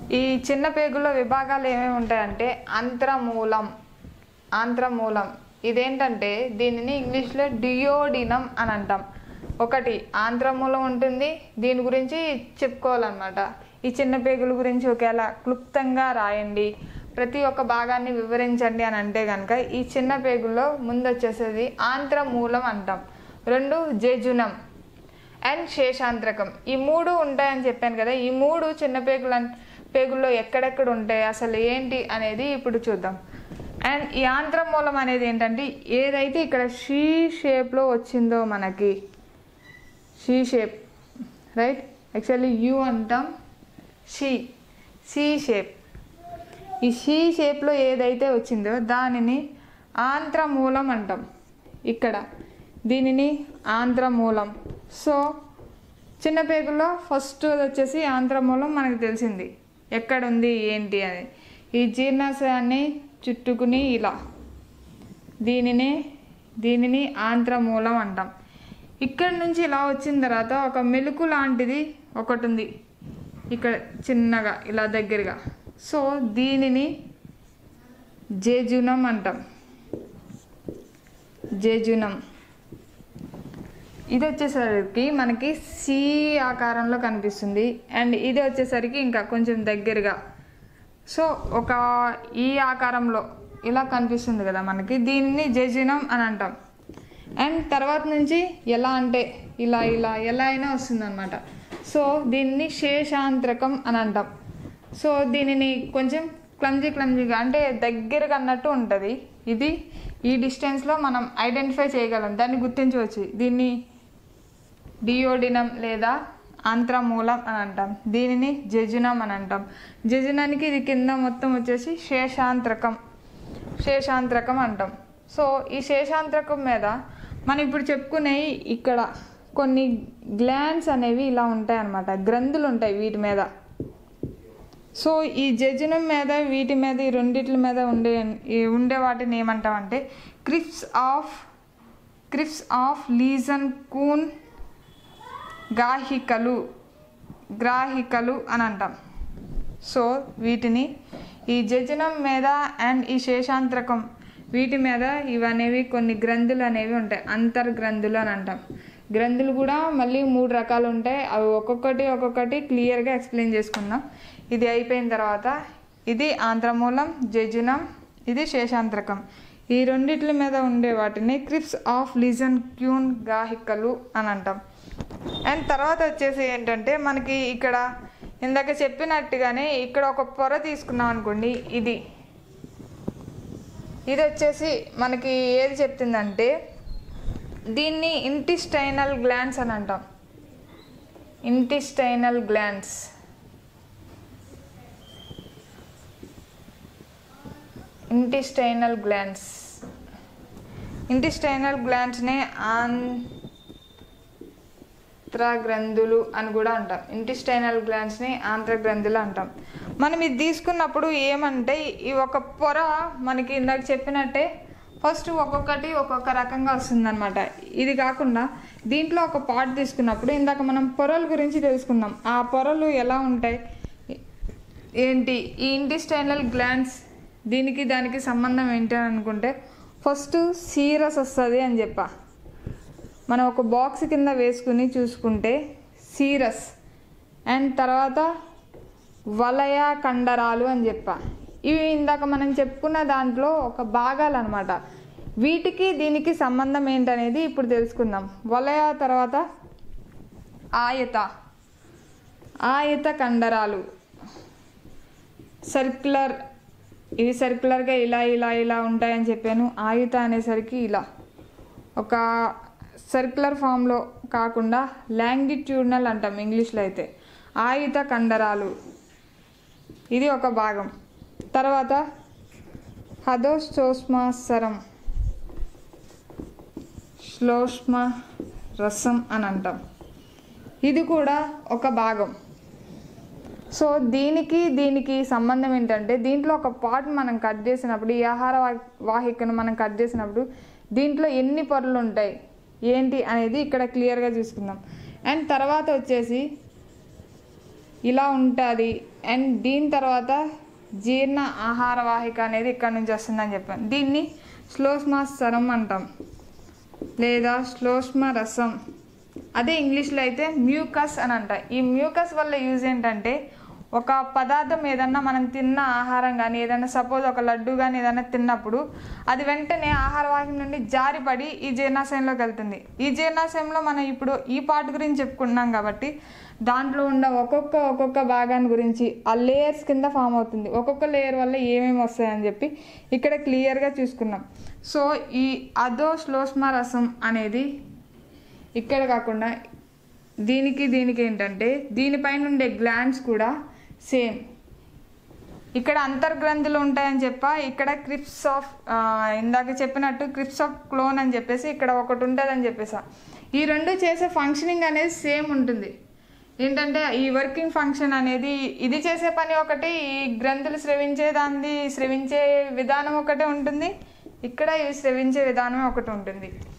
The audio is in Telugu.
ఈ చిన్న పేగుల్లో విభాగాలు ఏమేమి ఉంటాయంటే అంత్రమూలం ఆంత్రమూలం ఇదేంటంటే దీనిని ఇంగ్లీష్లో డియోడినం అని అంటాం ఒకటి ఆంత్రమూలం ఉంటుంది దీని గురించి చెప్పుకోవాలన్నమాట ఈ చిన్న పేగుల గురించి ఒకవేళ క్లుప్తంగా రాయండి ప్రతి ఒక్క భాగాన్ని వివరించండి అని అంటే కనుక ఈ చిన్న పేగుల్లో ముందు వచ్చేసేది ఆంత్రమూలం అంటాం రెండు జేజునం అండ్ శేషాంత్రకం ఈ మూడు ఉంటాయని చెప్పాను కదా ఈ మూడు చిన్న పేగుల పేగుల్లో ఎక్కడెక్కడ ఉంటాయి అసలు ఏంటి అనేది ఇప్పుడు చూద్దాం అండ్ ఈ ఆంత్రమూలం అనేది ఏంటంటే ఏదైతే ఇక్కడ షీ షేప్లో వచ్చిందో మనకి C shape right actually U అంటాం షీ సి షేప్ ఈ షీ షేప్లో ఏదైతే వచ్చిందో దానిని ఆంత్రమూలం అంటాం ఇక్కడ దీనిని ఆంధ్రమూలం సో చిన్న పేగుల్లో ఫస్ట్ వచ్చేసి ఆంధ్రమూలం మనకు తెలిసింది ఎక్కడుంది ఏంటి అని ఈ జీర్ణాశయాన్ని చుట్టుకుని ఇలా దీనినే దీనిని ఆంధ్రమూలం అంటాం ఇక్కడ నుంచి ఇలా వచ్చిన తర్వాత ఒక మెలుకు లాంటిది ఒకటి ఉంది ఇక్కడ చిన్నగా ఇలా దగ్గరగా సో దీనిని జేజునం అంటాం జేజునం ఇది వచ్చేసరికి మనకి సి ఆకారంలో కనిపిస్తుంది అండ్ ఇది వచ్చేసరికి ఇంకా కొంచెం దగ్గరగా సో ఒక ఈ ఆకారంలో ఇలా కనిపిస్తుంది కదా మనకి దీనిని జజినం అని అంటాం అండ్ తర్వాత నుంచి ఎలా అంటే ఇలా ఇలా ఎలా అయినా వస్తుందన్నమాట సో దీనిని శేషాంత్రకం అని అంటాం సో దీనిని కొంచెం క్లమ్జీ క్లమ్జీగా అంటే దగ్గరగా అన్నట్టు ఉంటుంది ఇది ఈ డిస్టెన్స్లో మనం ఐడెంటిఫై చేయగలం దాన్ని గుర్తించవచ్చు దీన్ని డియోడినం లేదా ఆంత్రమూలం అని అంటాం దీనిని జజునం అని అంటాం జజునానికి ఇది కింద మొత్తం వచ్చేసి శేషాంత్రకం శేషాంత్రకం అంటాం సో ఈ శేషాంత్రకం మీద మనం ఇప్పుడు చెప్పుకునేవి ఇక్కడ కొన్ని గ్లాండ్స్ అనేవి ఇలా ఉంటాయి అన్నమాట గ్రంథులు ఉంటాయి వీటి మీద సో ఈ జజనం మీద వీటి మీద ఈ రెండిట్ల మీద ఉండే ఈ ఉండే వాటిని ఏమంటామంటే crypts of crypts of Lieberkuhn గాహికలు గ్రాహికలు అని అంటాం సో వీటిని ఈ జజనం మీద అండ్ ఈ శేషాంత్రకం వీటి మీద ఇవనేవి కొన్ని గ్రంథులు అనేవి ఉంటాయి అంతర్గ్రంథులు అని అంటాం గ్రంథులు కూడా మళ్ళీ మూడు రకాలు ఉంటాయి అవి ఒక్కొక్కటి ఒక్కొక్కటి క్లియర్గా ఎక్స్ప్లెయిన్ చేసుకుందాం ఇది అయిపోయిన తర్వాత ఇది ఆంధ్రమూలం జజునం ఇది శేషాంత్రకం ఈ రెండిట్ల మీద ఉండే వాటిని క్రిప్స్ ఆఫ్ లిజన్ క్యూన్ గాహికలు అని అంటాం అండ్ తర్వాత వచ్చేసి ఏంటంటే మనకి ఇక్కడ ఇందాక చెప్పినట్టుగానే ఇక్కడ ఒక పొర తీసుకున్నాం అనుకోండి ఇది ఇది వచ్చేసి మనకి ఏది చెప్తుందంటే దీన్ని ఇంటిస్టైనల్ గ్లాండ్స్ అని అంటాం intestinal glands intestinal glands intestinal గ్లాండ్స్ని ఆన్ ఆంత్రగ్రంథులు అని కూడా అంటాం ఇంటిస్టైనల్ గ్లాండ్స్ని ఆంత్రగ్రంథులు అంటాం మనం ఇది తీసుకున్నప్పుడు ఏమంటే ఈ ఒక పొర మనకి ఇందాక చెప్పినట్టే ఫస్ట్ ఒక్కొక్కటి ఒక్కొక్క రకంగా వస్తుందన్నమాట ఇది కాకుండా దీంట్లో ఒక పార్ట్ తీసుకున్నప్పుడు ఇందాక మనం పొరల గురించి తెలుసుకుందాం ఆ పొరలు ఎలా ఉంటాయి ఏంటి ఈ ఇంటిస్టైనల్ గ్లాండ్స్ దీనికి దానికి సంబంధం ఏంటి అని అనుకుంటే ఫస్ట్ సీరస్ వస్తుంది అని చెప్పా మనం ఒక బాక్స్ కింద వేసుకుని చూసుకుంటే సీరస్ అండ్ తర్వాత వలయ కండరాలు అని చెప్పా ఇవి ఇందాక మనం చెప్పుకున్న దాంట్లో ఒక భాగాలు అనమాట వీటికి దీనికి సంబంధం ఏంటనేది ఇప్పుడు తెలుసుకుందాం వలయ తర్వాత ఆయత ఆయత కండరాలు సర్క్యులర్ ఇవి సర్క్యులర్గా ఇలా ఇలా ఇలా ఉంటాయని చెప్పాను ఆయుత అనేసరికి ఇలా ఒక సర్క్యులర్ ఫామ్లో కాకుండా లాంగిట్యూడ్నల్ అంటాం ఇంగ్లీష్లో అయితే ఆయుత కండరాలు ఇది ఒక భాగం తర్వాత హదోస్టోస్మాసరం శ్లోష్మ రసం అని అంటాం ఇది కూడా ఒక భాగం సో దీనికి దీనికి సంబంధం ఏంటంటే దీంట్లో ఒక పార్ట్ మనం కట్ చేసినప్పుడు ఈ ఆహార వా- వాహికను మనం కట్ చేసినప్పుడు దీంట్లో ఎన్ని పొరలు ఉంటాయి ఏంటి అనేది ఇక్కడ క్లియర్గా చూసుకుందాం అండ్ తర్వాత వచ్చేసి ఇలా ఉంటుంది అండ్ దీని తర్వాత జీర్ణ ఆహార వాహిక అనేది ఇక్కడ నుంచి వస్తుందని చెప్పాను దీన్ని స్లోస్మాస్తరం అంటాం లేదా శ్లోష్మ రసం అదే ఇంగ్లీష్లో అయితే మ్యూకస్ అని అంట ఈ మ్యూకస్ వల్ల యూజ్ ఏంటంటే ఒక పదార్థం ఏదన్నా మనం తిన్న ఆహారం కానీ ఏదైనా సపోజ్ ఒక లడ్డు కానీ ఏదైనా తిన్నప్పుడు అది వెంటనే ఆహార వాహిక నుండి జారిపడి ఈ జీర్ణాశయంలోకి వెళ్తుంది ఈ జీర్ణాశయంలో మనం ఇప్పుడు ఈ పార్ట్ గురించి చెప్పుకుంటున్నాం కాబట్టి దాంట్లో ఉన్న ఒక్కొక్క ఒక్కొక్క భాగాన్ని గురించి ఆ లేయర్స్ కింద ఫామ్ అవుతుంది ఒక్కొక్క లేయర్ వల్ల ఏమేమి వస్తాయని చెప్పి ఇక్కడ క్లియర్గా చూసుకున్నాం సో ఈ అదో శ్లోష్మ రసం అనేది ఇక్కడ కాకుండా దీనికి దీనికి ఏంటంటే దీనిపైన ఉండే గ్లాండ్స్ కూడా సేమ్ ఇక్కడ అంతర్గ్రంథులు ఉంటాయని చెప్ప ఇక్కడ క్రిప్స్ ఆఫ్ ఇందాక చెప్పినట్టు క్రిప్స్ ఆఫ్ క్లోన్ అని చెప్పేసి ఇక్కడ ఒకటి ఉంటుందని చెప్పేసా ఈ రెండు చేసే ఫంక్షనింగ్ అనేది సేమ్ ఉంటుంది ఏంటంటే ఈ వర్కింగ్ ఫంక్షన్ అనేది ఇది చేసే పని ఒకటి ఈ గ్రంథులు స్రవించే దాన్ని స్రవించే విధానం ఒకటే ఉంటుంది ఇక్కడ ఇవి స్రవించే విధానం ఒకటి ఉంటుంది